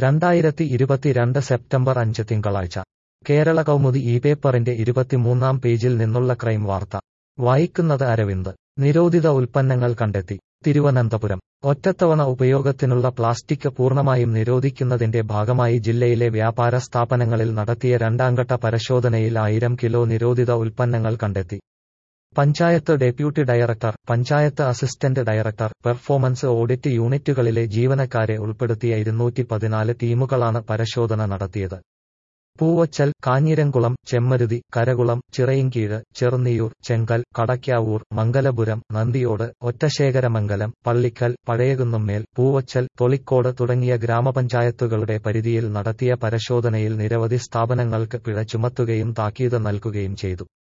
രണ്ടായിരത്തി ഇരുപത്തിരണ്ട് സെപ്റ്റംബർ അഞ്ച് തിങ്കളാഴ്ച കേരള കൗമുദി ഈ പേപ്പറിന്റെ ഇരുപത്തിമൂന്നാം പേജിൽ നിന്നുള്ള ക്രൈം വാർത്ത വായിക്കുന്നത് അരവിന്ദ് നിരോധിത ഉൽപ്പന്നങ്ങൾ കണ്ടെത്തി തിരുവനന്തപുരം ഒറ്റത്തവണ ഉപയോഗത്തിനുള്ള പ്ലാസ്റ്റിക് പൂർണ്ണമായും നിരോധിക്കുന്നതിന്റെ ഭാഗമായി ജില്ലയിലെ വ്യാപാര സ്ഥാപനങ്ങളിൽ നടത്തിയ രണ്ടാംഘട്ട പരിശോധനയിൽ ആയിരം കിലോ നിരോധിത ഉൽപ്പന്നങ്ങൾ കണ്ടെത്തി panchayat deputy director panchayat assistant director performance audit യൂണിറ്റുകളിലെ ജീവനക്കാരെ ഉൾപ്പെടുത്തിയ ഇരുന്നൂറ്റി പതിനാല് ടീമുകളാണ് പരിശോധന നടത്തിയത് പൂവച്ചൽ കാഞ്ഞിരംകുളം ചെമ്മരുതി കരകുളം ചിറയിൻകീഴ് ചെറുന്നിയൂർ ചെങ്കൽ കടയ്ക്കാവൂർ മംഗലപുരം നന്ദിയോട് ഒറ്റശേഖരമംഗലം പള്ളിക്കൽ പഴയകുന്നുമ്മേൽ പൂവച്ചൽ തൊളിക്കോട് തുടങ്ങിയ ഗ്രാമപഞ്ചായത്തുകളുടെ പരിധിയിൽ നടത്തിയ പരിശോധനയിൽ നിരവധി സ്ഥാപനങ്ങൾക്ക് പിഴ ചുമത്തുകയും താക്കീത് നൽകുകയും ചെയ്തു